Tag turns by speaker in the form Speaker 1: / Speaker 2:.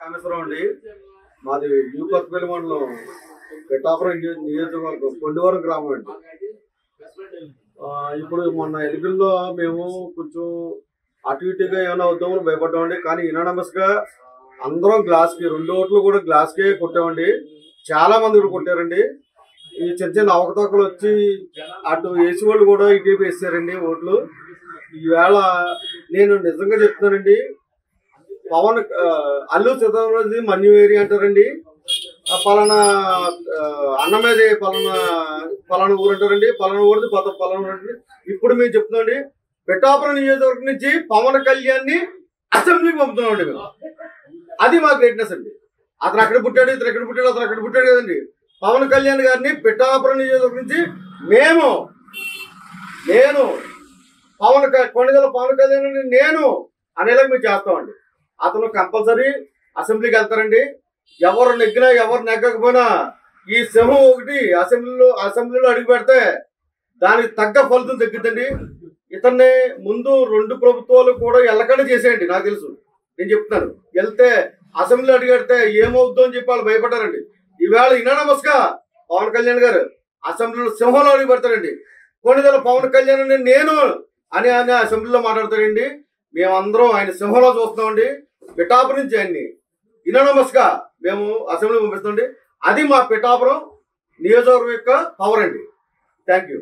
Speaker 1: కామేశ్వరం అండి మాది యూ కొత్తపల్లి మండలం పిఠాపురం నియో- నియోజకవర్గం కొండవరం గ్రామం అండి ఆ, ఇప్పుడు మొన్న ఎన్నికల్లో మేము కొంచెం అటు ఇటుగా ఏమైనా అవుతామని భయపడ్డామండి కానీ ఇనానమస్ గా అందరం గ్లాస్ కి రెండు ఓట్లు కూడా గ్లాస్ కే కొట్టామండి చాలా మంది కూడా కొట్టారండి ఈ చిన్న చిన్న అవకతవకలు వచ్చి అటు వేసి వాళ్ళు కూడా ఇటు వేసారండి ఓట్లు ఈవేళ నేను నిజంగా చెప్తున్నానండి పవన్ ఆ, అల్లు సీతారామరాజు మన్యు ఏరియా అంటారండి ఆ పలానా ఆ, అన్నమేది పలానా పలానా ఊరు అంటారండి పలానా ఊరిది కొత్త పలానా ఊరు అండి ఇప్పుడు మేము చెప్తున్నాండి పిఠాపురం నియోజకవర్గం నుంచి పవన్ కళ్యాణ్ ని అసెంబ్లీకి పంపుతున్నామండి మేము అది మా గ్రేట్నెస్ అండి అతను అక్కడ పుట్టాడు ఇతను ఎక్కడ పుట్టాడు అతను అక్కడ పుట్టాడు కదండి పవన్ కళ్యాణ్ గారిని పిఠాపురం నియోజకవర్గం నుంచి మేము నేను పవన్ క- కొండగల పవన్ కళ్యాణ్ ని నేను అనేలాగా మేము చేస్తామండి అతను కంపల్సరీ అసెంబ్లీకి వెళ్తారండి ఎవరు నెగ్గినా ఎవరు నెగ్గకపోయినా ఈ సింహం ఒకటి అసెంబ్లీలో అసెంబ్లీలో అడుగు పెడితే దానికి తగ్గ ఫలితం తగ్గుద్దండి ఇతన్ని ముందు రెండు ప్రభుత్వాలు కూడా ఎల్లకుండా చేసేయండి నాకు తెలుసు నేను చెప్తున్నాను వెళ్తే అసెంబ్లీలో అడిగి పెడితే ఏమవుద్దో అని చెప్పి వాళ్ళు భయపడ్డారండి ఈవేళ ఇనానమస్గా పవన్ కళ్యాణ్ గారు అసెంబ్లీలో సింహంలో అడుగు పెడతారండి కొన్నిదల పవన్ కళ్యాణ్ అని నేను అని ఆయన అసెంబ్లీలో మాట్లాడతారండి మేమందరం ఆయన సింహంలో చూస్తామండి పిఠాపురం నుంచి ఆయన్ని ఇనానమస్గా మేము అసెంబ్లీ పంపిస్తామండి అది మా పిఠాపురం నియోజకవర్గం యొక్క పవర్ అండి థ్యాంక్ యూ